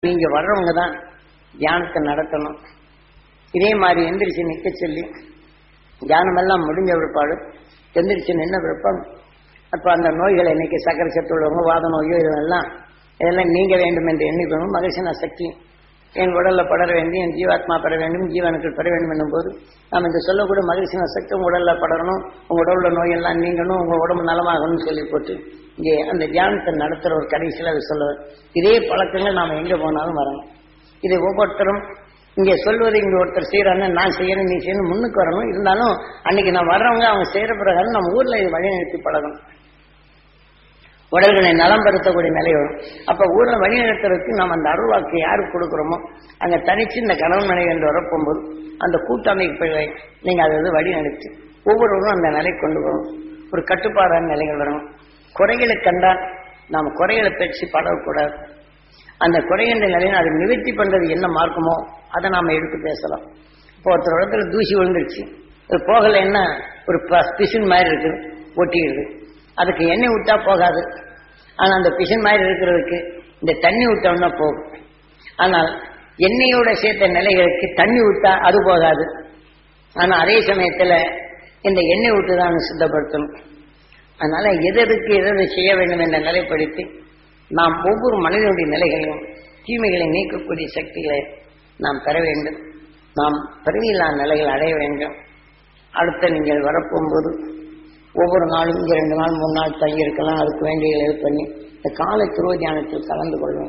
நீங்க வர்றவங்க தான் தியானத்தை நடத்தணும் இதே மாதிரி எந்திரிச்சு நிக்க சொல்லி தியானம் எல்லாம் முடிஞ்ச பிற்பாடு எந்திரிச்சு நின்ன பிற்பாடு அப்ப அந்த நோய்களை இன்னைக்கு சக்கரை சத்து உள்ளவங்க வாத நோயோ இதெல்லாம் இதெல்லாம் நீங்க வேண்டும் என்று எண்ணிக்கணும் மகிழ்ச்சினா சக்தி என் உடல்ல படர வேண்டும் என் ஜீவாத்மா பெற வேண்டும் ஜீவனுக்கள் பெற வேண்டும் என்னும் போது நாம் இந்த சொல்லக்கூடிய மகிழ்ச்சின சக்தி உங்க உடல்ல படரணும் உங்க உடல்ல நோயெல்லாம் நீங்கணும் உங்க உடம்பு நலமாகணும்னு சொல்லி போட்டு இங்கே அந்த தியானத்தை நடத்துற ஒரு கடைசியில் அது சொல்லுவார் இதே பழக்கங்கள் நாம எங்க போனாலும் வரணும் இதை ஒவ்வொருத்தரும் இங்கே சொல்வது இங்க ஒருத்தர் செய்யறாங்க நான் செய்யணும் நீ செய்யணும் முன்னுக்கு வரணும் இருந்தாலும் அன்னைக்கு நான் வர்றவங்க அவங்க செய்யற பிறகு நம்ம ஊர்ல இது வழிநடத்தி பழகணும் உடல்களை நலம் பெறுத்தக்கூடிய நிலை வரும் அப்ப ஊர்ல வழிநடத்துறதுக்கு நம்ம அந்த அருள்வாக்கு யாருக்கு கொடுக்குறோமோ அங்க தனிச்சு இந்த கணவன் மனைவி என்று வரப்போகும்போது அந்த கூட்டமைப்புகளை நீங்க அதை வந்து வழிநடத்தி ஒவ்வொருவரும் அந்த நிலை கொண்டு வரணும் ஒரு கட்டுப்பாடான நிலைகள் வரணும் குறைகளை கண்டால் நாம் குறைகளை பேச்சு படக்கூடாது அந்த குறைகின்ற நிலையில் அதை நிவர்த்தி பண்றது என்ன மார்க்கமோ அதை நாம எடுத்து பேசலாம் இப்போ ஒருத்தர் இடத்துல தூசி விழுந்துருச்சு அது போகல என்ன ஒரு பிசின் மாதிரி இருக்கு ஒட்டிடுது அதுக்கு எண்ணெய் விட்டா போகாது ஆனா அந்த பிசின் மாதிரி இருக்கிறதுக்கு இந்த தண்ணி விட்டோம்னா போகும் ஆனால் எண்ணெயோட சேர்த்த நிலைகளுக்கு தண்ணி விட்டா அது போகாது ஆனா அதே சமயத்துல இந்த எண்ணெய் விட்டு தான் சுத்தப்படுத்தணும் அதனால எது எதுக்கு எது எது செய்ய வேண்டும் என்ற நிலைப்படுத்தி நாம் ஒவ்வொரு மனிதனுடைய நிலைகளையும் தீமைகளை நீக்கக்கூடிய சக்திகளை நாம் பெற வேண்டும் நாம் பிறவியில்லா நிலைகள் அடைய வேண்டும் அடுத்த நீங்கள் வரப்போகும்போது ஒவ்வொரு நாளும் இங்கே ரெண்டு நாள் மூணு நாள் தங்கி இருக்கலாம் அதுக்கு வேண்டிய இது பண்ணி இந்த காலை துருவ தியானத்தில் கலந்து கொள்வோம்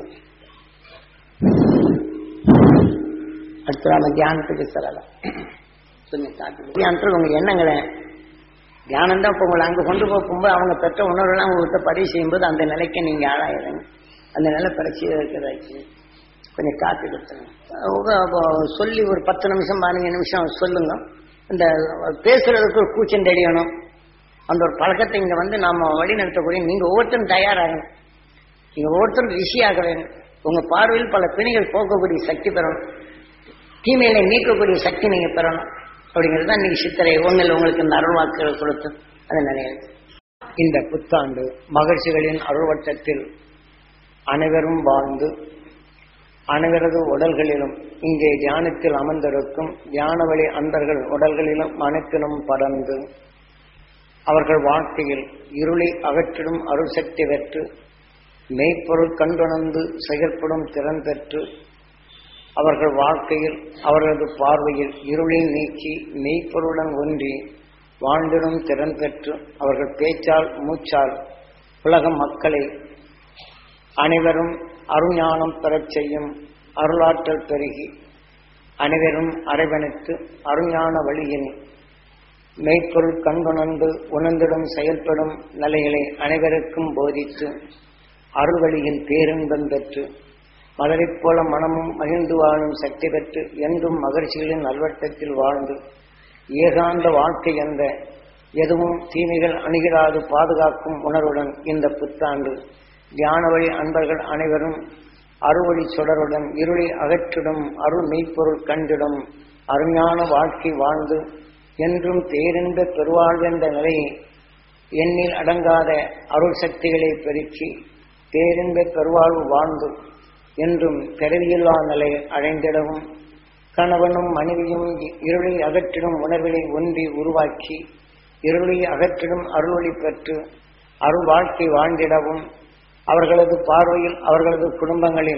அடுத்து நாம தியானத்துக்கு செல்லலாம் தியானத்தில் உங்க எண்ணங்களை தியானம் தான் இப்போ உங்களை அங்கே கொண்டு போகும்போது அவங்க பெற்ற உணர்வுலாம் உங்கள்கிட்ட பதிவு செய்யும்போது அந்த நிலைக்கு நீங்கள் ஆளாயிடுங்க அந்த நிலை பரிச்சு இருக்கிறதாச்சு கொஞ்சம் காப்பி கொடுத்துருங்க சொல்லி ஒரு பத்து நிமிஷம் பதினஞ்சு நிமிஷம் சொல்லுங்க இந்த பேசுறதுக்கு ஒரு கூச்சம் தெரியணும் அந்த ஒரு பழக்கத்தை இங்கே வந்து நாம வழி நடத்தக்கூடிய நீங்கள் ஒவ்வொருத்தரும் தயாராகணும் நீங்கள் ஒவ்வொருத்தரும் ரிஷியாக வேணும் உங்கள் பார்வையில் பல பிணிகள் போக்கக்கூடிய சக்தி பெறணும் தீமைகளை நீக்கக்கூடிய சக்தி நீங்கள் பெறணும் அப்படிங்கிறது தான் இன்னைக்கு சித்திரை ஒன்றில் உங்களுக்கு இந்த அருள்வாக்குகள் கொடுத்து அந்த நிலையில் இந்த புத்தாண்டு மகிழ்ச்சிகளின் அருள்வட்டத்தில் அனைவரும் வாழ்ந்து அனைவரது உடல்களிலும் இங்கே தியானத்தில் அமர்ந்திருக்கும் தியான வழி அன்பர்கள் உடல்களிலும் மனத்திலும் படர்ந்து அவர்கள் வாழ்க்கையில் இருளை அகற்றிடும் அருள் சக்தி பெற்று மெய்ப்பொருள் கண்டுணர்ந்து செயல்படும் திறன் பெற்று அவர்கள் வாழ்க்கையில் அவர்களது பார்வையில் இருளை நீக்கி மெய்ப்பொருளுடன் ஒன்றி வாழ்ந்திடும் திறன் பெற்று அவர்கள் பேச்சால் மூச்சால் உலக மக்களை அனைவரும் அருஞானம் பெறச் செய்யும் அருளாற்றல் பெருகி அனைவரும் அரவணைத்து அருஞான வழியின் மெய்ப்பொருள் கண்குணர்ந்து உணர்ந்திடும் செயல்படும் நிலைகளை அனைவருக்கும் போதித்து அருள்வழியின் பேரின்பம் பெற்று மலரைப் போல மனமும் மகிழ்ந்து வாழும் சக்தி பெற்று என்றும் மகிழ்ச்சிகளின் நல்வட்டத்தில் வாழ்ந்து ஏகாந்த வாழ்க்கை என்ற எதுவும் தீமைகள் அணுகிறாது பாதுகாக்கும் உணர்வுடன் இந்த புத்தாண்டு தியான வழி அன்பர்கள் அனைவரும் அறுவழி சுடருடன் இருளை அகற்றிடும் அருள் மெய்ப்பொருள் கண்டிடும் அருமையான வாழ்க்கை வாழ்ந்து என்றும் தேரிந்த பெருவாழ்வென்ற நிலையை எண்ணில் அடங்காத அருள் சக்திகளை பெருக்கி பேரின்ப பெருவாழ்வு வாழ்ந்து என்றும் பிறவியில்லா நிலை அடைந்திடவும் கணவனும் மனைவியும் இருளை அகற்றிடும் உணர்வினை ஒன்றி உருவாக்கி இருளை அகற்றிடும் அருளொளி பெற்று அருள் வாழ்க்கை வாழ்ந்திடவும் அவர்களது பார்வையில் அவர்களது குடும்பங்களில்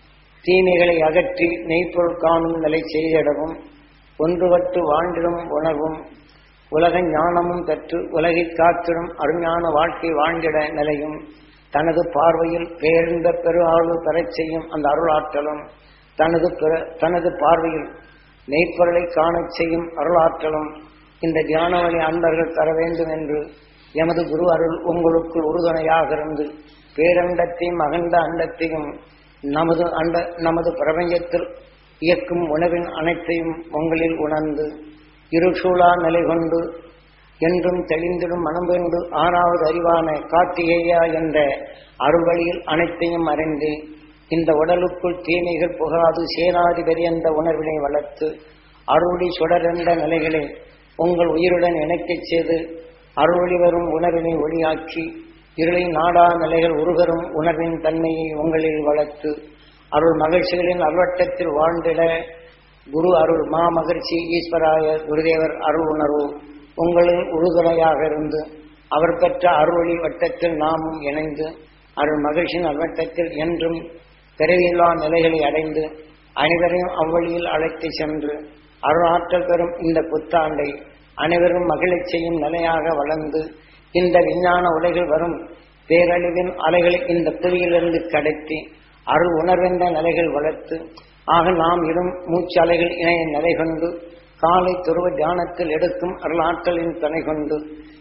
தீமைகளை அகற்றி மெய்ப்பொருள் காணும் நிலை செய்திடவும் ஒன்றுபட்டு வாழ்ந்திடும் உணர்வும் உலக ஞானமும் பெற்று உலகை காத்திடும் அருஞான வாழ்க்கை வாழ்ந்திட நிலையும் தனது பார்வையில் பேர்ந்த பெரு ஆழ்வு பெறச் செய்யும் அந்த அருளாற்றலும் தனது தனது பார்வையில் மெய்ப்பொருளை காணச் செய்யும் அருளாற்றலும் இந்த தியான வழி அன்பர்கள் தர வேண்டும் என்று எமது குரு அருள் உங்களுக்குள் உறுதுணையாக இருந்து பேரண்டத்தையும் அகண்ட அண்டத்தையும் நமது அண்ட நமது பிரபஞ்சத்தில் இயக்கும் உணவின் அனைத்தையும் உங்களில் உணர்ந்து இருசூழா நிலை கொண்டு என்றும் தெளிந்திடும் மனம் கொண்டு ஆறாவது அறிவான கார்த்திகேயா என்ற அருள்வழியில் அனைத்தையும் அறிந்து இந்த உடலுக்குள் தீமைகள் புகாது சேனாதிபதி என்ற உணர்வினை வளர்த்து அருளி சுடரென்ற நிலைகளை உங்கள் உயிருடன் இணைக்கச் செய்து அருளி வரும் உணர்வினை ஒளியாக்கி இருளை நாடா நிலைகள் உருகரும் உணர்வின் தன்மையை உங்களில் வளர்த்து அருள் மகிழ்ச்சிகளின் அல்வட்டத்தில் வாழ்ந்திட குரு அருள் மா மகிழ்ச்சி ஈஸ்வராய குருதேவர் அருள் உணர்வு உங்களின் உறுதுணையாக இருந்து அவர் பெற்ற அருளொளி வட்டத்தில் நாமும் இணைந்து அருள் மகிழ்ச்சியின் அல்வட்டத்தில் என்றும் பிறவியில்லா நிலைகளை அடைந்து அனைவரையும் அவ்வழியில் அழைத்து சென்று அருள் ஆற்றல் பெறும் இந்த புத்தாண்டை அனைவரும் மகிழச் செய்யும் நிலையாக வளர்ந்து இந்த விஞ்ஞான உலகில் வரும் பேரழிவின் அலைகளை இந்த புவியிலிருந்து கடத்தி அருள் உணர்வென்ற நிலைகள் வளர்த்து ஆக நாம் இடும் மூச்சு அலைகள் இணைய நிலை கொண்டு காலை துருவ தியானத்தில் எடுக்கும் அருளாற்றலின் துணை கொண்டு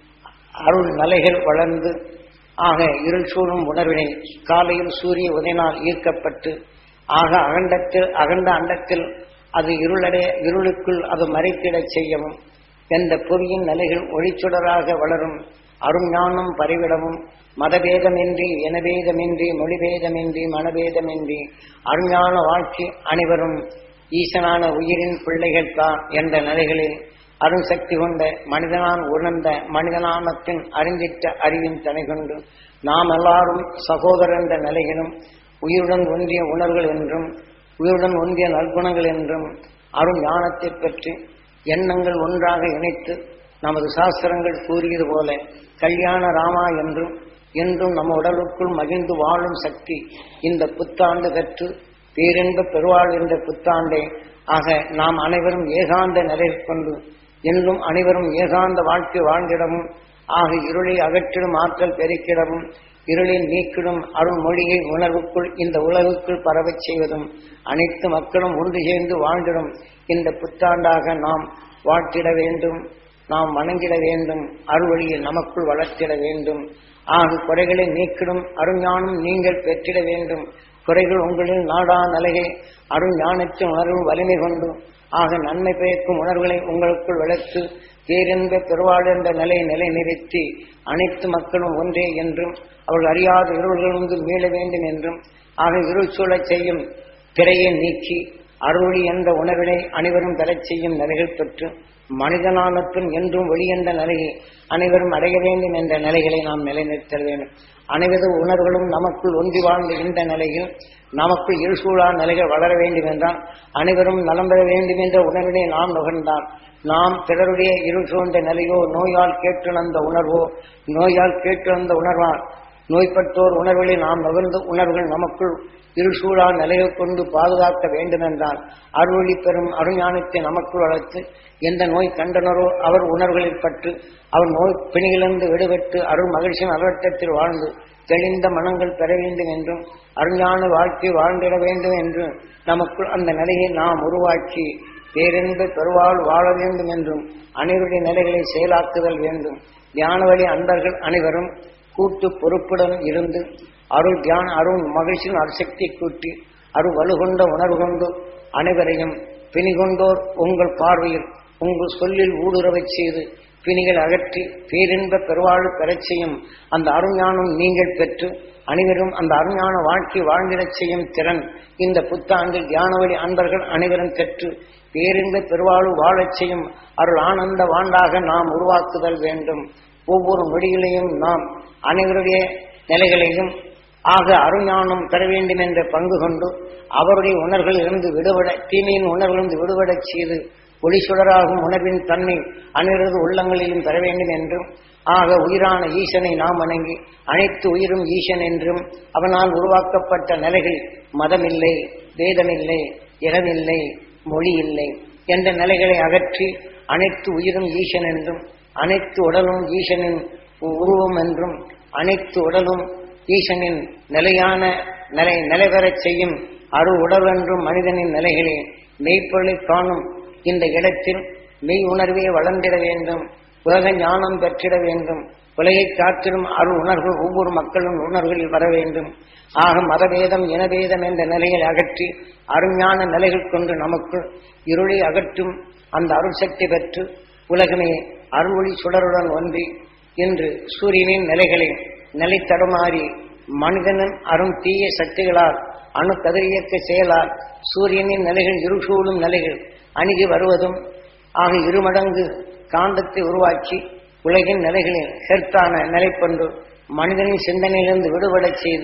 அருள் நிலைகள் வளர்ந்து ஆக இருள் சூழும் உணர்வினை காலையில் சூரிய உதயனால் ஈர்க்கப்பட்டு ஆக அகண்டத்தில் அகண்ட அண்டத்தில் அது இருளடைய இருளுக்குள் அது மறைத்திடச் செய்யவும் என்ற புவியின் நிலைகள் ஒளிச்சுடராக வளரும் அருஞானம் பரிவிடமும் மதபேதமின்றி இனபேதமின்றி மொழிபேதமின்றி மனபேதமின்றி அருஞான வாழ்க்கை அனைவரும் ஈசனான உயிரின் பிள்ளைகள் தான் என்ற நிலைகளில் அருள் சக்தி கொண்ட மனிதனான் உணர்ந்த மனிதனாமத்தின் அறிந்திட்ட அறிவின் தனை கொண்டு நாம் எல்லாரும் சகோதரர் என்ற நிலையிலும் உயிருடன் ஒன்றிய உணர்வுகள் என்றும் உயிருடன் ஒன்றிய நற்குணங்கள் என்றும் அருள் ஞானத்தை பற்றி எண்ணங்கள் ஒன்றாக இணைத்து நமது சாஸ்திரங்கள் கூறியது போல கல்யாண ராமா என்றும் என்றும் நம்ம உடலுக்குள் மகிழ்ந்து வாழும் சக்தி இந்த புத்தாண்டு கற்று பேரென்ப பெருவாள் என்ற புத்தாண்டை ஆக நாம் அனைவரும் ஏகாந்த நிலையில் கொண்டு என்றும் அனைவரும் ஏகாந்த வாழ்க்கை வாழ்ந்திடவும் ஆக இருளை அகற்றிடும் ஆற்றல் பெருக்கிடவும் இருளை நீக்கிடும் அருள்மொழியை உணர்வுக்குள் இந்த உலகுக்குள் பரவச் செய்வதும் அனைத்து மக்களும் ஒன்று சேர்ந்து வாழ்ந்திடும் இந்த புத்தாண்டாக நாம் வாழ்த்திட வேண்டும் நாம் வணங்கிட வேண்டும் அருள்வழியை நமக்குள் வளர்த்திட வேண்டும் ஆக குறைகளை நீக்கிடும் அருஞானம் நீங்கள் பெற்றிட வேண்டும் குறைகள் உங்களில் நாடா நிலையை அருஞானத்தின் உணர்வு வலிமை கொண்டு ஆக நன்மை பயக்கும் உணர்வுகளை உங்களுக்குள் வளர்த்து பேரென்ப பெருவாள் என்ற நிலையை நிலைநிறுத்தி அனைத்து மக்களும் ஒன்றே என்றும் அவர்கள் அறியாத இருள்களிலிருந்து மீள வேண்டும் என்றும் ஆக இருள் சூழச் செய்யும் திரையை நீக்கி அருளி என்ற உணர்வினை அனைவரும் பெறச் செய்யும் நிலைகள் பெற்று மனிதனானத்தும் என்றும் ஒளி என்ற நிலையை அனைவரும் அடைய வேண்டும் என்ற நிலைகளை நாம் நிலைநிறுத்த வேண்டும் அனைவரது உணர்வுகளும் நமக்குள் ஒன்றி வாழ்ந்த இந்த நிலையில் நமக்குள் இருசூழா நிலைகள் வளர வேண்டும் என்றால் அனைவரும் நலம் பெற வேண்டும் என்ற உணர்வினை நாம் நுகர்ந்தால் நாம் பிறருடைய இருள் சூழ்ந்த நிலையோ நோயால் கேட்டுணர்ந்த உணர்வோ நோயால் கேட்டுணர்ந்த உணர்வால் நோய்பட்டோர் உணர்வுகளை நாம் நுகர்ந்த உணர்வுகள் நமக்குள் இருசூழா நிலையை கொண்டு பாதுகாக்க வேண்டும் என்றால் அருளி பெறும் அருஞானத்தை நமக்குள் வளர்த்து எந்த நோய் கண்டனரோ அவர் உணர்வுகளில் பற்று அவர் நோய் பிணிகளிலிருந்து விடுபட்டு அருள் மகிழ்ச்சியின் அலுவலகத்தில் வாழ்ந்து தெளிந்த மனங்கள் பெற வேண்டும் என்றும் அருஞான வாழ்க்கை வாழ்ந்திட வேண்டும் என்று நமக்குள் அந்த நிலையை நாம் உருவாக்கி பேரென்ப பெருவாள் வாழ வேண்டும் என்றும் அனைவருடைய நிலைகளை செயலாக்குதல் வேண்டும் தியான வழி அன்பர்கள் அனைவரும் கூட்டு பொறுப்புடன் இருந்து அருள் தியான அருள் மகிழ்ச்சியின் அருசக்தி கூட்டி அருள் வலுகொண்ட உணர்வு கொண்டு அனைவரையும் பிணிகொண்டோர் உங்கள் பார்வையில் உங்கள் சொல்லில் ஊடுருவச் செய்து பிணிகள் அகற்றி பேரின்ப பெருவாழ் பெறச் செய்யும் அந்த அருஞானம் நீங்கள் பெற்று அனைவரும் அந்த அருஞான வாழ்க்கை வாழ்ந்திடச் செய்யும் திறன் இந்த புத்தாண்டில் தியானவழி அன்பர்கள் அனைவரும் பெற்று பேரின்ப பெருவாழ்வு வாழச் செய்யும் அருள் ஆனந்த வாண்டாக நாம் உருவாக்குதல் வேண்டும் ஒவ்வொரு நொடிகளையும் நாம் அனைவருடைய நிலைகளையும் ஆக அருஞானம் பெற வேண்டும் என்ற பங்கு கொண்டு அவருடைய உணர்வுகளிலிருந்து விடுபட தீமையின் உணர்விலிருந்து விடுபடச் செய்து ஒளி சுடராகும் உணர்வின் தன்மை அனைவரது உள்ளங்களிலும் பெற வேண்டும் என்றும் ஆக உயிரான ஈசனை நாம் வணங்கி அனைத்து உயிரும் ஈசன் என்றும் அவனால் உருவாக்கப்பட்ட நிலைகள் மதமில்லை வேதமில்லை இனமில்லை மொழி இல்லை என்ற நிலைகளை அகற்றி அனைத்து உயிரும் ஈசன் என்றும் அனைத்து உடலும் ஈசனின் உருவம் என்றும் அனைத்து உடலும் ஈசனின் நிலையான நிலை நிலைபெறச் செய்யும் அரு உடல் என்றும் மனிதனின் நிலைகளே மெய்ப்பொருளை காணும் இந்த இடத்தில் மெய் உணர்வே வளர்ந்திட வேண்டும் உலக ஞானம் பெற்றிட வேண்டும் உலகை காத்திடும் அருள் உணர்வு ஒவ்வொரு மக்களும் உணர்வுகளில் வர வேண்டும் ஆக மதபேதம் இனபேதம் என்ற நிலையை அகற்றி அருஞான நிலைகள் கொண்டு நமக்குள் இருளை அகற்றும் அந்த அருள் சக்தி பெற்று உலகமே அருள்ஒளி சுடருடன் ஒன்றி இன்று சூரியனின் நிலைகளை நிலை தடுமாறி மனிதனின் அரும் தீய சக்திகளால் அணு கதிரியக்க செயலால் சூரியனின் நிலைகள் இருசூழும் நிலைகள் அணுகி வருவதும் ஆக இருமடங்கு காந்தத்தை உருவாக்கி உலகின் நிலைகளில் ஹெர்த்தான நிலை கொண்டு மனிதனின் சிந்தனையிலிருந்து விடுபடச் செய்து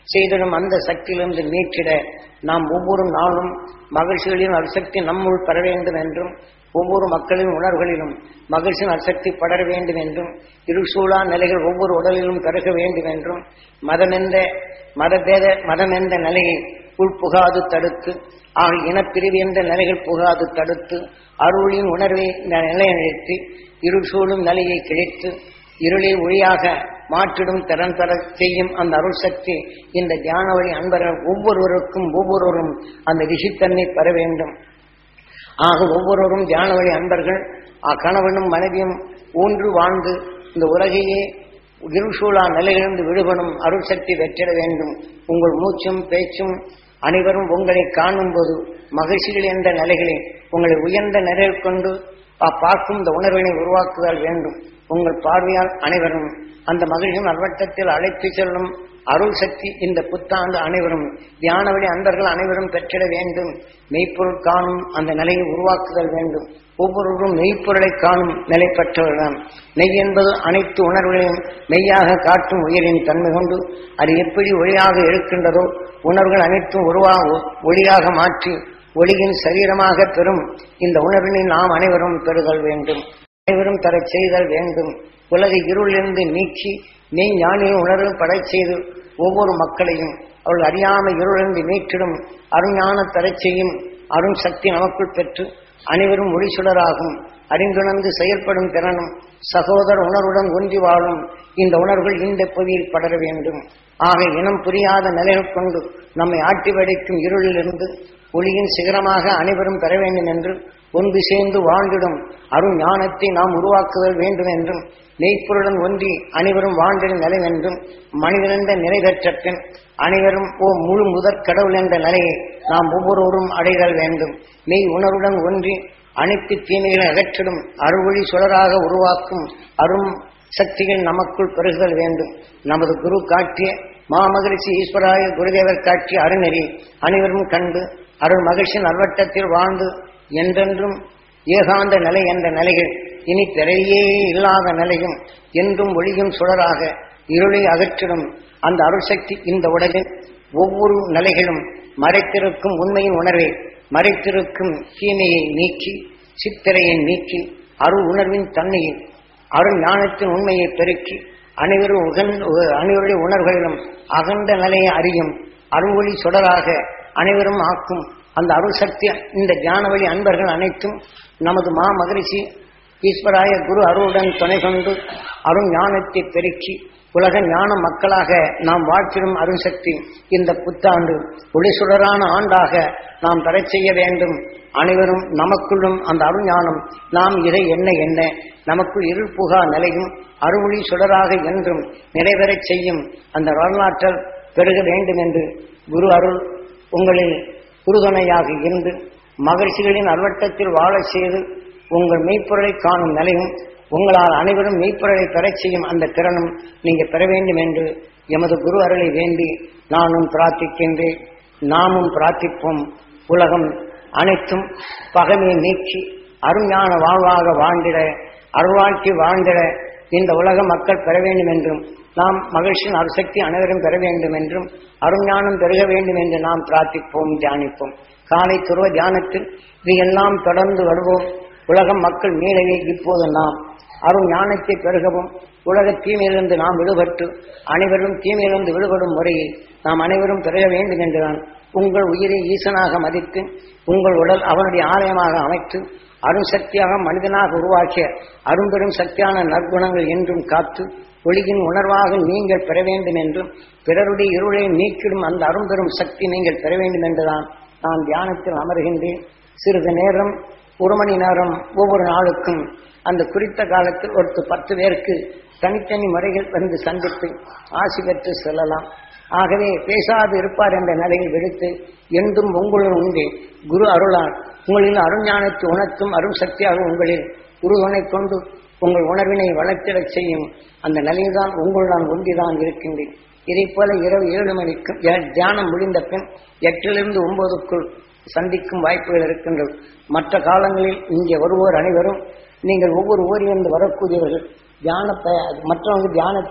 செய்திடும் அந்த சக்தியிலிருந்து மீட்டிட நாம் ஒவ்வொரு நாளும் மகிழ்ச்சிகளின் அசக்தி நம்முள் பெற வேண்டும் என்றும் ஒவ்வொரு மக்களின் உணர்வுகளிலும் மகிழ்ச்சியின் அசக்தி படர வேண்டும் என்றும் இருசூழா நிலைகள் ஒவ்வொரு உடலிலும் பெருக வேண்டும் என்றும் மதமென்ற மதபேத மதம் என்ற நிலையை உள்புகாது தடுத்து ஆக இனப்பிரிவு என்ற நிலைகள் புகாது தடுத்து அருளின் உணர்வை நிலைநிறுத்தி இருசூழும் நிலையை கிழித்து இருளை ஒளியாக மாற்றிடும் திறன் பெற செய்யும் அந்த அருள் சக்தி இந்த தியான வழி அன்பர்கள் ஒவ்வொருவருக்கும் ஒவ்வொருவரும் அந்த ரிஷித்தன்மை பெற வேண்டும் ஆக ஒவ்வொருவரும் தியான வழி அன்பர்கள் கணவனும் மனைவியும் ஊன்று வாழ்ந்து இந்த உலகையே இருசூழா நிலையிலிருந்து விடுபடும் அருள் சக்தி பெற்றிட வேண்டும் உங்கள் மூச்சும் பேச்சும் அனைவரும் உங்களை காணும் போது மகிழ்ச்சிகள் என்ற நிலைகளை உங்களை உயர்ந்த நிலையில் கொண்டு பார்க்கும் இந்த உணர்வினை உருவாக்குதல் வேண்டும் உங்கள் பார்வையால் அனைவரும் அந்த மகிழ்ச்சியின் அல்வட்டத்தில் அழைத்து செல்லும் அருள் சக்தி இந்த புத்தாண்டு அனைவரும் தியான வழி அன்பர்கள் அனைவரும் பெற்றிட வேண்டும் மெய்ப்பொருள் காணும் அந்த நிலையை உருவாக்குதல் வேண்டும் ஒவ்வொருவரும் மெய்ப்பொருளை காணும் நிலை பெற்றவர்தான் மெய் என்பது அனைத்து உணர்வுகளையும் மெய்யாக காட்டும் உயிரின் தன்மை கொண்டு அது எப்படி ஒளியாக இருக்கின்றதோ உணர்வுகள் அனைத்தும் உருவாக ஒளியாக மாற்றி ஒளியின் சரீரமாக பெறும் இந்த உணர்வினை நாம் அனைவரும் பெறுதல் வேண்டும் அனைவரும் தரச் செய்தல் வேண்டும் உலக இருளிலிருந்து நீக்கி மெய் ஞானியின் உணர்வு படை செய்து ஒவ்வொரு மக்களையும் அவர்கள் அறியாம இருளிலிருந்து மீட்டிடும் அருஞான தரச் செய்யும் அருண் சக்தி நமக்குள் பெற்று அனைவரும் ஒளி சுடராகும் அறிந்துணர்ந்து செயல்படும் திறனும் சகோதர உணர்வுடன் ஒன்றி வாழும் இந்த உணர்வுகள் இந்த புவியில் படர வேண்டும் ஆக இனம் புரியாத நிலைகள் கொண்டு நம்மை ஆட்டி வடைக்கும் இருளிலிருந்து ஒளியின் சிகரமாக அனைவரும் பெற வேண்டும் என்று ஒன்று சேர்ந்து வாழ்ந்திடும் அருண் ஞானத்தை நாம் உருவாக்குதல் வேண்டும் என்றும் மெய்ப்பொருளுடன் ஒன்றி அனைவரும் வாழ்ந்திடும் நிலை என்றும் மனிதனென்ற நிலை பெற்ற பின் அனைவரும் ஓ முழு முதற் கடவுள் என்ற நிலையை நாம் ஒவ்வொருவரும் அடைதல் வேண்டும் மெய் உணர்வுடன் ஒன்றி அனைத்து தீமைகளை அகற்றிடும் அருள்வழி சுடராக உருவாக்கும் அரும் சக்திகள் நமக்குள் பெருகுதல் வேண்டும் நமது குரு காட்டிய மாமகிழ்ச்சி ஈஸ்வராய குருதேவர் காட்டிய அருநெறி அனைவரும் கண்டு அருள் மகிழ்ச்சியின் அல்வட்டத்தில் வாழ்ந்து என்றென்றும் ஏகாந்த நிலை என்ற நிலைகள் இனி பிறையே இல்லாத நிலையும் என்றும் ஒளியும் சுடராக இருளை அகற்றிடும் அந்த அருள்சக்தி இந்த உலகில் ஒவ்வொரு நிலைகளும் மறைத்திருக்கும் உண்மையின் உணர்வை மறைத்திருக்கும் தீமையை நீக்கி சித்திரையை நீக்கி அருள் உணர்வின் தன்மையை அருள் ஞானத்தின் உண்மையை பெருக்கி அனைவரும் உகந்த அனைவருடைய உணர்வுகளிலும் அகண்ட நிலையை அறியும் அருள்வொளி சுடராக அனைவரும் ஆக்கும் அந்த அருள் சக்தி இந்த ஞான வழி அன்பர்கள் அனைத்தும் நமது மா மகிழ்ச்சி ஈஸ்வராய குரு அருளுடன் துணை கொண்டு அருள் ஞானத்தை பெருக்கி உலக ஞான மக்களாக நாம் வாழ்த்திடும் அருள் சக்தி இந்த புத்தாண்டு ஒளிசுடரான ஆண்டாக நாம் பெறச் செய்ய வேண்டும் அனைவரும் நமக்குள்ளும் அந்த அருள் ஞானம் நாம் இதை என்ன என்ன நமக்குள் இருள் புகா நிலையும் அருளி சுடராக என்றும் நிறைவேறச் செய்யும் அந்த வரலாற்றல் பெருக வேண்டும் என்று குரு அருள் உங்களில் உறுதுணையாக இருந்து மகிழ்ச்சிகளின் அல்வட்டத்தில் வாழச் செய்து உங்கள் மெய்ப்பொருளை காணும் நிலையும் உங்களால் அனைவரும் மெய்ப்பொருளை பெறச் செய்யும் அந்த திறனும் நீங்க பெற வேண்டும் என்று எமது குரு அருளை வேண்டி நானும் பிரார்த்திக்கின்றேன் நாமும் பிரார்த்திப்போம் உலகம் அனைத்தும் பகமையை நீக்கி அருஞான வாழ்வாக வாழ்ந்திட அருள்வாழ்க்கை வாழ்ந்திட இந்த உலக மக்கள் பெற வேண்டும் என்றும் நாம் மகிழ்ச்சியின் அருசக்தி அனைவரும் பெற வேண்டும் என்றும் அருஞானம் பெருக வேண்டும் என்று நாம் பிரார்த்திப்போம் தியானிப்போம் காலை துருவ தியானத்தில் இதையெல்லாம் தொடர்ந்து வருவோம் உலகம் மக்கள் மீளவே இப்போது நாம் அருள் ஞானத்தை பெருகவும் உலக தீமையிலிருந்து நாம் விடுபட்டு அனைவரும் தீமையிலிருந்து விடுபடும் முறையில் நாம் அனைவரும் பெருக வேண்டும் என்றுதான் உங்கள் உயிரை ஈசனாக மதித்து உங்கள் உடல் அவனுடைய ஆலயமாக அமைத்து அருண் சக்தியாக மனிதனாக உருவாக்கிய அரும்பெரும் சக்தியான நற்குணங்கள் என்றும் காத்து ஒளியின் உணர்வாக நீங்கள் பெற வேண்டும் என்றும் பிறருடைய இருளை நீக்கிடும் அந்த அரும்பெரும் சக்தி நீங்கள் பெற வேண்டும் என்றுதான் நான் தியானத்தில் அமர்கின்றேன் சிறிது நேரம் ஒரு மணி நேரம் ஒவ்வொரு நாளுக்கும் அந்த குறித்த காலத்தில் ஒருத்தர் பத்து பேருக்கு தனித்தனி முறைகள் வந்து சந்தித்து ஆசி பெற்று செல்லலாம் ஆகவே பேசாது இருப்பார் என்ற நிலையில் விடுத்து என்றும் உங்களுடன் உண்டு குரு அருளால் உங்களில் அருஞானத்தை உணர்த்தும் அருள் சக்தியாக உங்களில் குருவனை கொண்டு உங்கள் உணர்வினை வளர்த்திடச் செய்யும் அந்த நிலையில்தான் உங்களுடன் ஒன்றிதான் இருக்கின்றேன் இதை போல இரவு ஏழு மணிக்கும் ஏ- தியானம் முடிந்த பின் எட்டிலிருந்து ஒன்பதுக்குள் சந்திக்கும் வாய்ப்புகள் இருக்கின்றது மற்ற காலங்களில் இங்கே வருவோர் அனைவரும் நீங்கள் ஒவ்வொரு ஊரிலிருந்து வரக்கூடியவர்கள் தியானத்தை மற்றவங்க தியானத்தை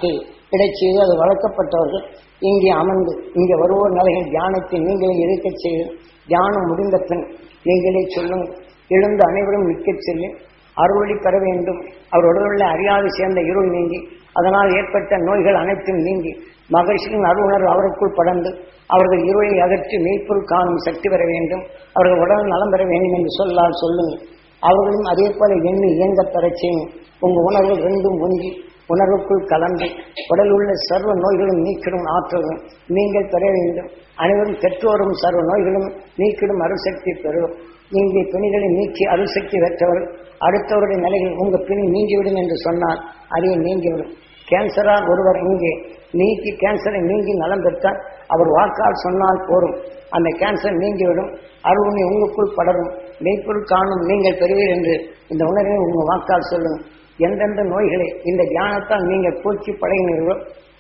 இடச் செய்து அது வளர்க்கப்பட்டவர்கள் இங்கே அமர்ந்து இங்கே வருவோர் நிலைகள் தியானத்தை நீங்களே இருக்கச் செய்து தியானம் முடிந்த பின் நீங்களே சொல்லுங்கள் எழுந்து அனைவரும் நிற்கச் செல்லு அறுவழி பெற வேண்டும் அவர் உடலுள்ள அறியாது சேர்ந்த இருள் நீங்கி அதனால் ஏற்பட்ட நோய்கள் அனைத்தும் நீங்கி மகிழ்ச்சியின் அருணர் அவருக்குள் படர்ந்து அவர்கள் இருளை அகற்றி மெய்ப்பொருள் காணும் சக்தி பெற வேண்டும் அவர்கள் உடல் நலம் பெற வேண்டும் என்று சொல்லால் சொல்லுங்கள் அவர்களும் அதே போல எண்ணி இயங்கப் பெறச் செய்யும் உங்க உணர்வுகள் ரெண்டும் ஒன்றி உணர்வுக்குள் கலந்து உடல் உள்ள சர்வ நோய்களும் நீக்கிடும் ஆற்றலும் நீங்கள் பெற வேண்டும் அனைவரும் பெற்றோரும் சர்வ நோய்களும் நீக்கிடும் அருசக்தி பெறும் நீங்கள் பிணிகளை நீக்கி அருசக்தி பெற்றவர் அடுத்தவருடைய நிலையில் உங்க பிணி நீங்கிவிடும் என்று சொன்னால் அதை நீங்கிவிடும் கேன்சரால் ஒருவர் இங்கே நீக்கி கேன்சரை நீங்கி நலம் பெற்றால் அவர் வாக்கால் சொன்னால் போரும் அந்த கேன்சர் நீங்கிவிடும் அருள்மை உங்களுக்குள் படரும் மெய்ப்பொருள் காணும் நீங்கள் பெறுவீர் என்று இந்த உணர்வை உங்க வாக்கால் சொல்லுங்கள் எந்தெந்த நோய்களை இந்த தியானத்தால் நீங்கள் பூச்சி பழகினீர்களோ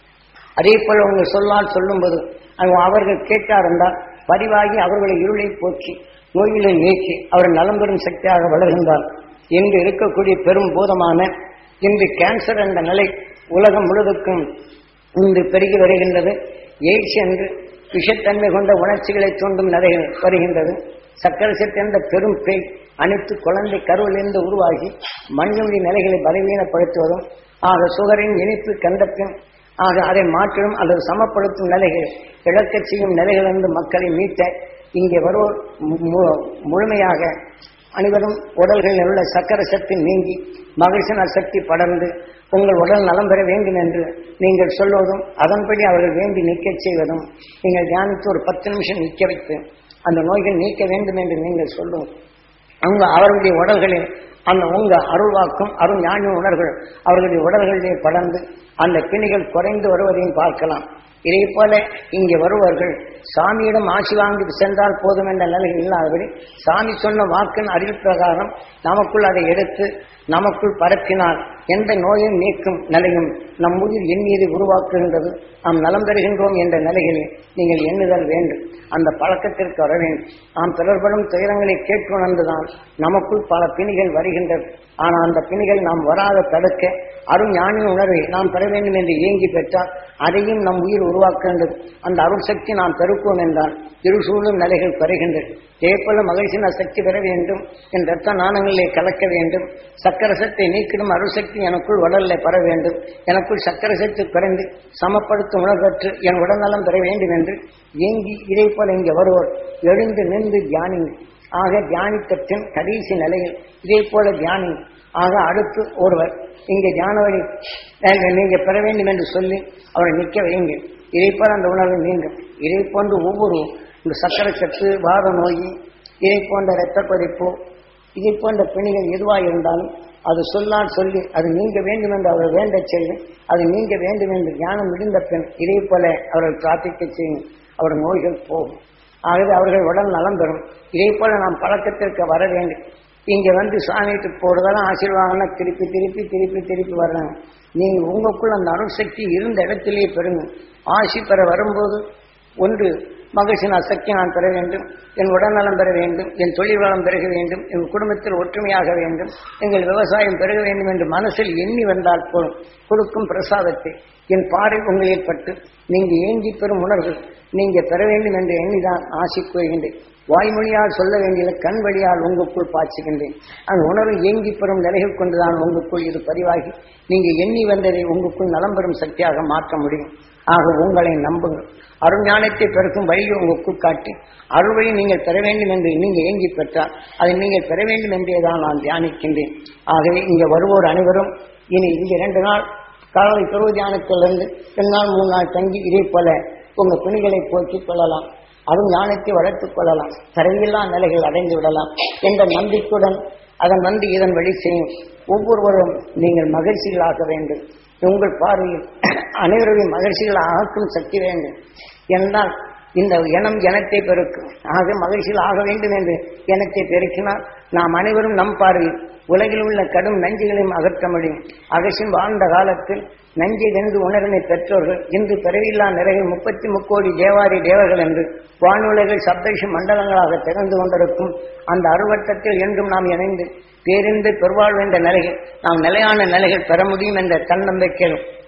அதே போல உங்கள் சொல்லால் சொல்லும்போது அது அவர்கள் கேட்டார் என்றால் பதிவாகி அவர்களை இருளை போக்கி நோய்களை நீக்கி அவர் நலம் பெறும் சக்தியாக வளர்கின்றார் இன்று இருக்கக்கூடிய பெரும் பூதமான இன்று கேன்சர் என்ற நிலை உலகம் முழுவதுக்கும் இன்று பெருகி வருகின்றது எய்ட்ஸ் என்று விஷத்தன்மை கொண்ட உணர்ச்சிகளை தூண்டும் நிலைகள் வருகின்றது சக்கரசத்து என்ற பெரும் பேய் அனைத்து குழந்தை கருவிலிருந்து உருவாகி மண்ணுடைய நிலைகளை பலவீனப்படுத்துவதும் ஆக சுகரின் இனிப்பு கண்டப்பின் ஆக அதை மாற்றும் அல்லது சமப்படுத்தும் நிலைகள் இழக்கச் செய்யும் நிலைகளிலிருந்து மக்களை மீட்ட இங்கே வருவோர் மு- மு- முழுமையாக அனைவரும் உடல்களில் உள்ள சக்கர சக்தி நீங்கி மகிழ்ச்சின சக்தி படர்ந்து உங்கள் உடல் நலம் பெற வேண்டும் என்று நீங்கள் சொல்வதும் அதன்படி அவர்கள் வேண்டி நிற்கச் செய்வதும் நீங்கள் தியானித்து ஒரு பத்து நிமிஷம் நிற்க வைத்து அந்த நோய்கள் நீக்க வேண்டும் என்று நீங்கள் சொல்லும் அவங்க அவர்களுடைய உடல்களில் அந்த உங்க அருள்வாக்கும் அருள் ஞான உணர்கள் அவர்களுடைய உடல்களிலே படர்ந்து அந்த பிணிகள் குறைந்து வருவதையும் பார்க்கலாம் இதே போல இங்கே வருவார்கள் சாமியிடம் ஆசி வாங்கி சென்றால் போதும் என்ற நிலையில் இல்லாதபடி சாமி சொன்ன வாக்கின் அறிவு பிரகாரம் நமக்குள் அதை எடுத்து நமக்குள் பரப்பினால் எந்த நோயும் நீக்கும் நிலையும் நம் உயிர் எண்ணியதை உருவாக்குகின்றது நாம் நலம் பெறுகின்றோம் என்ற நிலையில் நீங்கள் எண்ணுதல் வேண்டும் அந்த பழக்கத்திற்கு வர வேண்டும் நாம் பிறர்படும் துயரங்களை கேட்டு உணர்ந்துதான் நமக்குள் பல பிணிகள் வருகின்றது ஆனால் அந்த பிணிகள் நாம் வராத தடுக்க அருள் ஞானின் உணர்வை நாம் பெற வேண்டும் என்று ஏங்கி பெற்றால் அதையும் நம் உயிர் உருவாக்குகின்றது அந்த அருள் சக்தி நாம் பெருக்குவோம் என்றால் இருசூழும் நிலைகள் குறைகின்றது இதேபோல மகிழ்ச்சியின் சக்தி பெற வேண்டும் என் ரத்த நாணங்களிலே கலக்க வேண்டும் சக்கர சக்தி நீக்கிடும் அருள் சக்தி எனக்குள் உடலில் பெற வேண்டும் எனக்குள் சக்கர சக்தி குறைந்து சமப்படுத்தும் உணர்வற்று என் உடல்நலம் பெற வேண்டும் என்று ஏங்கி இதே போல இங்கே வருவோர் எழுந்து நின்று தியானிங்க ஆக தியானித்தத்தின் கடைசி நிலையில் இதே போல தியானி ஆக அடுத்து ஒருவர் இங்கே தியான வழி அஹ், நீங்க பெற வேண்டும் என்று சொல்லி அவரை நிற்க வைங்க இதை போல அந்த உணர்வு நீங்கும் இதை போன்று ஒவ்வொரு இந்த சக்கரை சத்து வாத நோய் இதை போன்ற இரத்த கொதிப்பு இதை போன்ற பிணிகள் எதுவாக இருந்தாலும் அது சொல்லால் சொல்லி அது நீங்க வேண்டும் என்று அவர் வேண்டச் செய்யும் அது நீங்க வேண்டும் என்று ஞானம் முடிந்த பின் இதே போல அவர்கள் பிரார்த்திக்க செய்யும் அவர் நோய்கள் போகும் ஆகவே அவர்கள் உடல் நலம் பெறும் இதே போல நாம் பழக்கத்திற்கு வர வேண்டும் இங்க வந்து சுவாமிக்கு போறதெல்லாம் ஆசீர்வாதம்னா திருப்பி திருப்பி திருப்பி திருப்பி வர்றாங்க நீங்க உங்களுக்குள்ள அந்த அருள் சக்தி இருந்த இடத்திலேயே பெறுங்க ஆசி பெற வரும்போது ஒன்று மகிழ்ச்சி நான் சக்தி நான் பெற வேண்டும் என் உடல்நலம் பெற வேண்டும் என் தொழில் வளம் பெருக வேண்டும் என் குடும்பத்தில் ஒற்றுமையாக வேண்டும் எங்கள் விவசாயம் பெருக வேண்டும் என்று மனசில் எண்ணி வந்தால் போதும் கொடுக்கும் பிரசாதத்தை என் பாறை உங்களில் பட்டு நீங்க ஏங்கி பெறும் உணர்வு நீங்க பெற வேண்டும் என்று எண்ணிதான் ஆசி கூறுகின்றேன் வாய்மொழியால் சொல்ல வேண்டிய கண் வழியால் உங்களுக்குள் பாய்ச்சுகின்றேன் அந்த உணர்வு ஏங்கி பெறும் நிலைகள் கொண்டுதான் உங்களுக்குள் இது பதிவாகி நீங்க எண்ணி வந்ததை உங்களுக்குள் நலம் பெறும் சக்தியாக மாற்ற முடியும் ஆக உங்களை நம்புங்கள் அருஞானத்தை பெருக்கும் வழியை உங்களுக்குள் காட்டி அருள்வழி நீங்கள் பெற வேண்டும் என்று நீங்க ஏங்கி பெற்றால் அதை நீங்கள் பெற வேண்டும் என்றே தான் நான் தியானிக்கின்றேன் ஆகவே இங்கே வருவோர் அனைவரும் இனி இங்கே இரண்டு நாள் காலை பருவ தியானத்திலிருந்து ரெண்டு நாள் மூணு நாள் தங்கி இதே போல உங்க துணிகளை போக்கிக் கொள்ளலாம் அருள் ஞானத்தை வளர்த்துக் கொள்ளலாம் தரையில்லா நிலைகள் அடைந்து விடலாம் என்ற நம்பிக்கையுடன் அதன் வந்து இதன் வழி செய்யும் ஒவ்வொருவரும் நீங்கள் மகிழ்ச்சிகளாக வேண்டும் உங்கள் பார்வையில் அனைவரையும் மகிழ்ச்சிகள் ஆக்கும் சக்தி வேண்டும் என்றால் இந்த இனம் இனத்தை பெருக்கும் ஆக மகிழ்ச்சியில் ஆக வேண்டும் என்று இனத்தை பெருக்கினால் நாம் அனைவரும் நம் பார்வையில் உலகில் உள்ள கடும் நஞ்சுகளையும் அகற்ற முடியும் அகசின் வாழ்ந்த காலத்தில் நஞ்சை வென்று உணர்வினை பெற்றோர்கள் இன்று பிறவில்லா நிறைகள் முப்பத்தி முக்கோடி தேவாரி தேவர்கள் என்று வானுலகில் சப்தரிஷி மண்டலங்களாக திறந்து கொண்டிருக்கும் அந்த அருவட்டத்தில் என்றும் நாம் இணைந்து பேரிந்து பெருவாழ்வு என்ற நிலைகள் நாம் நிலையான நிலைகள் பெற முடியும் என்ற தன்னம்பிக்கையில்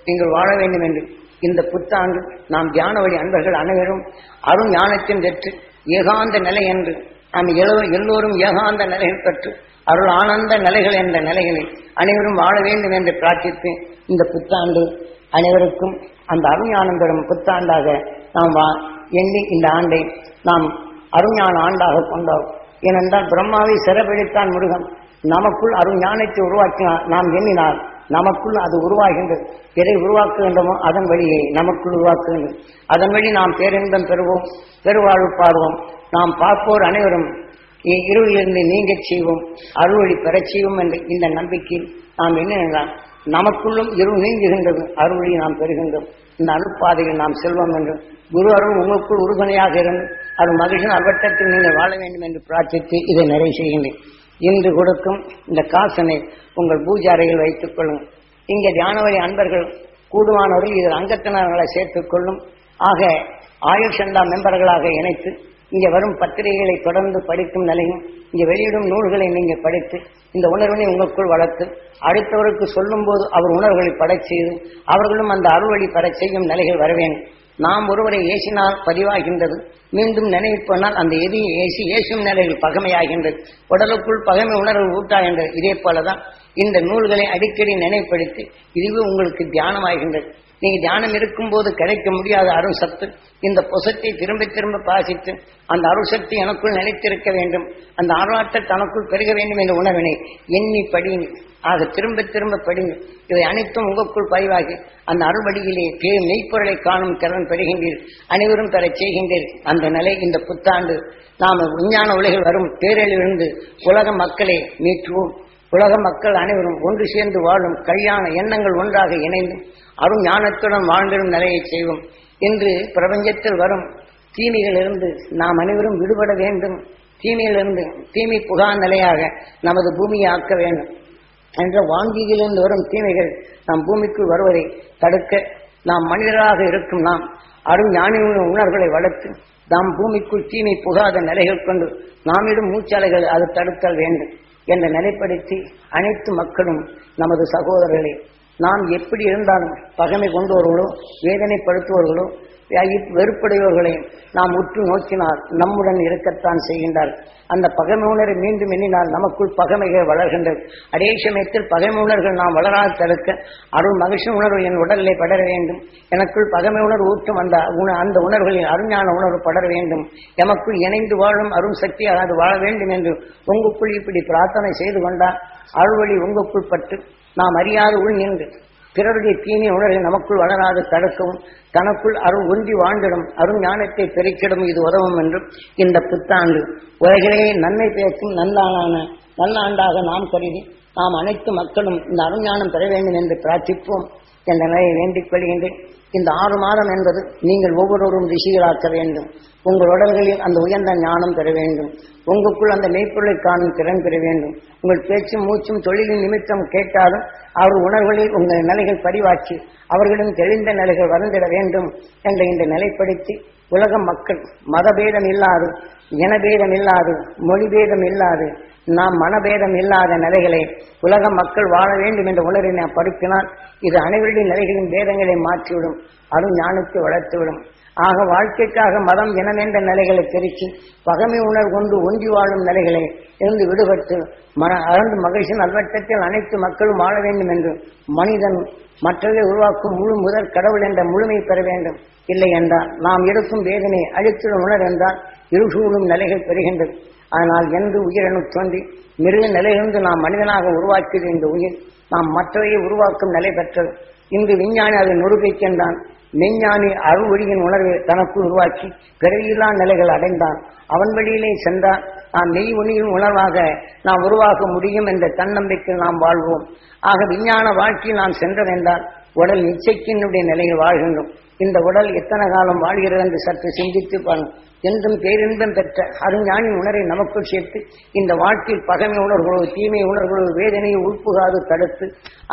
நீங்கள் வாழ வேண்டும் என்று இந்த புத்தாண்டு நாம் தியான வழி அன்பர்கள் அனைவரும் அருண் ஞானத்தின் பெற்று ஏகாந்த நிலை என்று நாம் எல்லோ- எல்லோரும் ஏகாந்த நிலைகள் பெற்று அருள் ஆனந்த நிலைகள் என்ற நிலைகளில் அனைவரும் வாழ வேண்டும் என்று பிரார்த்தித்து இந்த புத்தாண்டு அனைவருக்கும் அந்த அருஞானம் பெறும் புத்தாண்டாக நாம் வா எண்ணி இந்த ஆண்டை நாம் அருஞான ஆண்டாக கொண்டோம் ஏனென்றால் பிரம்மாவை சிறப்பிடித்தான் முருகன் நமக்குள் அருஞானத்தை உருவாக்கினார் நாம் எண்ணினால் நமக்குள் அது உருவாகின்றது எதை உருவாக்குகின்றமோ அதன் வழியை நமக்குள் உருவாக்குகின்றது அதன் வழி நாம் பேரின்பம் பெறுவோம் பெருவாழ்வு பாடுவோம் நாம் பார்ப்போர் அனைவரும் இ- இருளிலிருந்து நீங்கச் செய்வோம் அருள்வழி பெறச் செய்வோம் என்ற இந்த நம்பிக்கையில் நாம் என்ன நமக்குள்ளும் இருள் நீங்குகின்றது அருள்வழி நாம் பெறுகின்றோம் இந்த அருட்பாதையில் நாம் செல்வோம் என்று குரு அருள் உங்களுக்குள் உறுதுணையாக இருந்து அருள் மகிழ்ச்சியின் அல்வட்டத்தில் நீங்கள் வாழ வேண்டும் என்று பிரார்த்தித்து இதை நிறைவு செய்கின்றேன் இன்று கொடுக்கும் இந்த காசனை உங்கள் பூஜை அறையில் வைத்துக் கொள்ளுங்கள் இங்கே தியானவழி அன்பர்கள் கூடுமானவர்கள் இதில் அங்கத்தினர்களை சேர்த்துக் கொள்ளும் ஆக ஆயுஷ் சந்தா மெம்பர்களாக இணைத்து இங்கே வரும் பத்திரிகைகளை தொடர்ந்து படிக்கும் நிலையும் இங்கே வெளியிடும் நூல்களை நீங்கள் படித்து இந்த உணர்வினை உங்களுக்குள் வளர்த்து அடுத்தவருக்கு சொல்லும்போது அவர் உணர்வுகளை படச் செய்து அவர்களும் அந்த அறுவழி பெறச் செய்யும் நிலைகள் வர வேண்டும் நாம் ஒருவரை ஏசினால் பதிவாகின்றது மீண்டும் நினைப்போனால் அந்த எதியை ஏசி ஏசும் நிலையில் பகமையாகின்றது உடலுக்குள் பகமை உணர்வு ஊட்டாகின்றது இதே போலதான் இந்த நூல்களை அடிக்கடி நினைப்படுத்தி இதுவே உங்களுக்கு தியானமாகின்றது நீங்க தியானம் இருக்கும்போது கிடைக்க முடியாத அருள் சத்து இந்த பொசத்தை திரும்ப திரும்ப பாசித்து அந்த அருள் சக்தி எனக்குள் நிலைத்திருக்க வேண்டும் அந்த அருளாற்றல் தனக்குள் பெருக வேண்டும் என்ற உணர்வினை எண்ணி படிங்க ஆக திரும்ப திரும்ப படிங்க இவை அனைத்தும் உங்களுக்குள் பதிவாகி அந்த அருள்வழியிலே பே மெய்ப்பொருளை காணும் திறன் பெறுகின்றீர் அனைவரும் பெறச் செய்கின்றீர் அந்த நிலை இந்த புத்தாண்டு நாம் விஞ்ஞான உலகில் வரும் பேரழிவிலிருந்து உலக மக்களை மீட்டுவோம் உலக மக்கள் அனைவரும் ஒன்று சேர்ந்து வாழும் கல்யாண எண்ணங்கள் ஒன்றாக இணைந்து அருள் ஞானத்துடன் வாழ்ந்திடும் நிலையை செய்வோம் இன்று பிரபஞ்சத்தில் வரும் தீமைகளிலிருந்து நாம் அனைவரும் விடுபட வேண்டும் தீமையிலிருந்து தீமை புகா நிலையாக நமது பூமியை ஆக்க வேண்டும் என்ற வாங்கியிலிருந்து வரும் தீமைகள் நம் பூமிக்குள் வருவதை தடுக்க நாம் மனிதராக இருக்கும் நாம் அருள் ஞானிகளின் உணர்வுகளை வளர்த்து நாம் பூமிக்குள் தீமை புகாத நிலைகள் கொண்டு நாமிடும் மூச்சாலைகள் அது தடுத்தல் வேண்டும் என்ற நிலைப்படுத்தி அனைத்து மக்களும் நமது சகோதரர்களே நாம் எப்படி இருந்தாலும் பகைமை கொண்டவர்களோ வேதனைப்படுத்துவர்களோ யா- வெறுப்புடையவர்களை நாம் உற்று நோக்கினால் நம்முடன் இருக்கத்தான் செய்கின்றார் அந்த பகைமை உணரை மீண்டும் எண்ணினால் நமக்குள் பகைமைகள் வளர்கின்றது அதே சமயத்தில் பகைமை உணர்கள் நாம் வளராது தடுக்க அருள் மகிழ்ச்சி உணர்வு என் உடலிலே படர வேண்டும் எனக்குள் பகைமை உணர்வு ஊட்டும் அந்த உண- அந்த உணர்வுகளில் அருஞான உணர்வு படர வேண்டும் எமக்குள் இணைந்து வாழும் அருள் சக்தியாக அது வாழ வேண்டும் என்று உங்களுக்குள் இப்படி பிரார்த்தனை செய்து கொண்டால் அருள்வழி உங்களுக்குள் பட்டு நாம் அறியாத உள் நின்று பிறருடைய தீமை உணர்வை நமக்குள் வளராது தடுக்கவும் தனக்குள் அருள் ஒன்றி வாழ்ந்திடும் அருள் ஞானத்தை பெருக்கிடும் இது உதவும் என்றும் இந்த புத்தாண்டு உலகிலே நன்மை பேசும் நல்லாளான நல்லாண்டாக நாம் கருதி நாம் அனைத்து மக்களும் இந்த அருஞானம் பெற வேண்டும் என்று பிரார்த்திப்போம் என்ற நிலையை வேண்டிக் கொள்கின்றேன் இந்த ஆறு மாதம் என்பது நீங்கள் ஒவ்வொருவரும் ரிஷிகளாக்க வேண்டும் உங்கள் உடல்களில் அந்த உயர்ந்த ஞானம் பெற வேண்டும் உங்களுக்குள் அந்த மெய்ப்பொருளை காணும் திறன் பெற வேண்டும் உங்கள் பேச்சும் மூச்சும் தொழிலின் நிமித்தம் கேட்டாலும் அவர் உணர்வுகளில் உங்கள் நிலைகள் பதிவாக்கி அவர்களிடம் தெளிந்த நிலைகள் வளர்ந்திட வேண்டும் என்ற இந்த நிலைப்படுத்தி உலக மக்கள் மதபேதம் இல்லாது இனபேதம் இல்லாது மொழிபேதம் இல்லாது நாம் மனபேதம் இல்லாத நிலைகளை உலக மக்கள் வாழ வேண்டும் என்ற உணர்வை நாம் படுத்தினால் இது அனைவருடைய நிலைகளின் பேதங்களை மாற்றிவிடும் அருள் ஞானத்தை வளர்த்துவிடும் ஆக வாழ்க்கைக்காக மதம் இனம் என்ற நிலைகளை பிரித்து பகமை உணர்வு கொண்டு ஒன்றி வாழும் நிலைகளை இருந்து விடுபட்டு மன அறந்து மகிழ்ச்சியின் நல்வட்டத்தில் அனைத்து மக்களும் வாழ வேண்டும் என்று மனிதன் மற்றதை உருவாக்கும் முழு முதல் கடவுள் என்ற முழுமை பெற வேண்டும் இல்லை என்றால் நாம் எடுக்கும் வேதனை அழித்திடும் உணர் என்றால் இருசூழும் நிலைகள் பெறுகின்றது ஆனால் என்று உயிரணு தோன்றி மிருக நிலையிலிருந்து நாம் மனிதனாக உருவாக்கியது இந்த உயிர் நாம் மற்றவையை உருவாக்கும் நிலை பெற்றது இன்று விஞ்ஞானி அதை நிரூபிக்கின்றான் மெஞ்ஞானி அருள்வழியின் உணர்வை தனக்குள் உருவாக்கி பிறவியில்லா நிலைகள் அடைந்தான் அவன் வழியிலே சென்றால் நாம் மெய் ஒளியின் உணர்வாக நாம் உருவாக்க முடியும் என்ற தன்னம்பிக்கையில் நாம் வாழ்வோம் ஆக விஞ்ஞான வாழ்க்கையில் நாம் சென்றதென்றால் உடல் நிச்சயிக்கினுடைய நிலையில் வாழ்கின்றோம் இந்த உடல் எத்தனை காலம் வாழ்கிறது என்று சற்று சிந்தித்து பாருங்கள் என்றும் பேரின்பம் பெற்ற அருஞானி உணரை நமக்குள் சேர்த்து இந்த வாழ்க்கையில் பகைமை உணர்வுகளோ தீமை உணர்வுகளோ வேதனையை உட்புகாது தடுத்து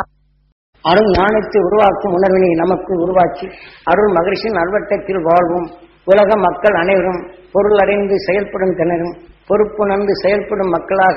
அருள் ஞானத்தை உருவாக்கும் உணர்வினை நமக்கு உருவாக்கி அருள் மகிழ்ச்சியின் அல்வட்டத்தில் வாழ்வோம் உலக மக்கள் அனைவரும் பொருள் அடைந்து செயல்படும் திணறும் பொறுப்புணர்ந்து செயல்படும் மக்களாக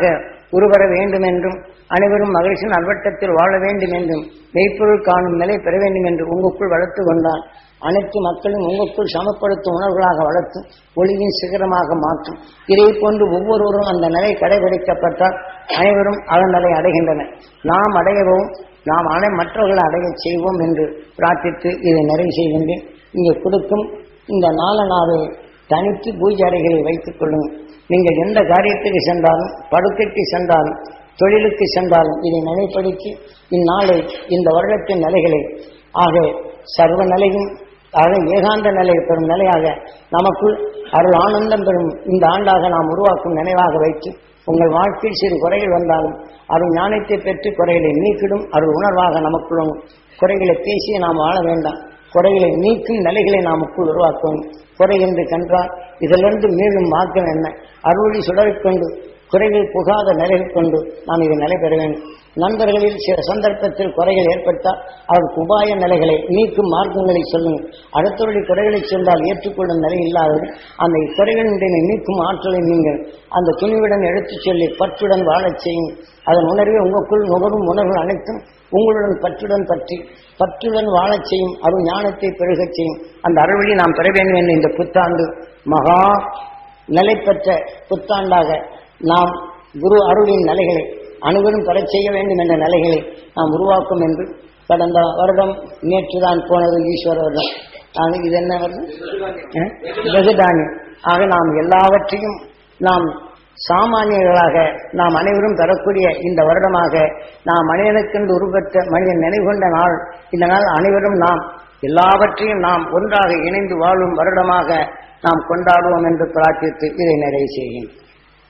உருவர வேண்டும் என்றும் அனைவரும் மகிழ்ச்சி நல்வட்டத்தில் வாழ வேண்டும் என்றும் மெய்ப்பொருள் காணும் நிலை பெற வேண்டும் என்று உங்களுக்குள் வளர்த்து கொண்டால் அனைத்து மக்களும் உங்களுக்குள் சமப்படுத்தும் உணர்வுகளாக வளர்த்து ஒளியின் சிகரமாக மாற்றும் இதை போன்று ஒவ்வொருவரும் அந்த நிலை கடைபிடிக்கப்பட்டால் அனைவரும் அதன் நிலை அடைகின்றனர் நாம் அடையவும் நாம் அனை மற்றவர்களை அடைய செய்வோம் என்று பிரார்த்தித்து இதை நிறைவு செய்கின்றேன் இங்கே கொடுக்கும் இந்த நாலனாவை தனித்து பூஜை அறைகளை வைத்துக் கொள்ளுங்கள் நீங்கள் எந்த காரியத்துக்கு சென்றாலும் படுக்கைக்கு சென்றாலும் தொழிலுக்கு சென்றாலும் இதை நிலைப்படுத்தி இந்நாளை இந்த வருடத்தின் நிலைகளை ஆக சர்வ நிலையும் ஆக ஏகாந்த நிலை பெறும் நிலையாக நமக்குள் அருள் ஆனந்தம் பெறும் இந்த ஆண்டாக நாம் உருவாக்கும் நினைவாக வைத்து உங்கள் வாழ்க்கையில் சிறு குறைகள் வந்தாலும் அருள் ஞானத்தை பெற்று குறைகளை நீக்கிடும் அருள் உணர்வாக நமக்குள்ளும் குறைகளை பேசி நாம் வாழ வேண்டாம் குறைகளை நீக்கும் நிலைகளை நாமுக்குள் உருவாக்கும் குறை என்று கண்டால் இதிலிருந்து மேலும் மார்க்கம் என்ன அருளி சுடரிக்கொண்டு குறைகள் புகாத நிலைகள் கொண்டு நாம் இதை நிலை பெற வேண்டும் நண்பர்களில் சில சந்தர்ப்பத்தில் குறைகள் ஏற்பட்டால் அவருக்கு உபாய நிலைகளை நீக்கும் மார்க்கங்களை சொல்லுங்கள் அடுத்தவருடைய குறைகளை சென்றால் ஏற்றுக்கொள்ளும் நிலை இல்லாதது அந்த குறைகளினுடைய நீக்கும் ஆற்றலை நீங்கள் அந்த துணிவுடன் எடுத்துச் சொல்லி பற்றுடன் வாழச் செய்யும் அதன் உணர்வை உங்களுக்குள் நுகரும் உணர்வு அனைத்தும் உங்களுடன் பற்றுடன் பற்றி பற்றுடன் வாழச் செய்யும் அருள் ஞானத்தை பெருகச் செய்யும் அந்த அருள்வழி நாம் பெற வேண்டும் என்ற இந்த புத்தாண்டு மகா நிலை பெற்ற புத்தாண்டாக நாம் குரு அருளின் நிலைகளை அனைவரும் பெறச் செய்ய வேண்டும் என்ற நிலைகளை நாம் உருவாக்கும் என்று கடந்த வருடம் நேற்று தான் போனது ஈஸ்வர வருடம் ஆக இது என்ன வருடம் அஹ்? வெகுதானியம் ஆக நாம் எல்லாவற்றையும் நாம் சாமானியர்களாக நாம் அனைவரும் பெறக்கூடிய இந்த வருடமாக நாம் மனிதனுக்கென்று உருவற்ற மனிதன் நினைவுகொண்ட நாள் இந்த நாள் அனைவரும் நாம் எல்லாவற்றையும் நாம் ஒன்றாக இணைந்து வாழும் வருடமாக நாம் கொண்டாடுவோம் என்று பிரார்த்தித்து இதை நிறைவு செய்கின்றோம்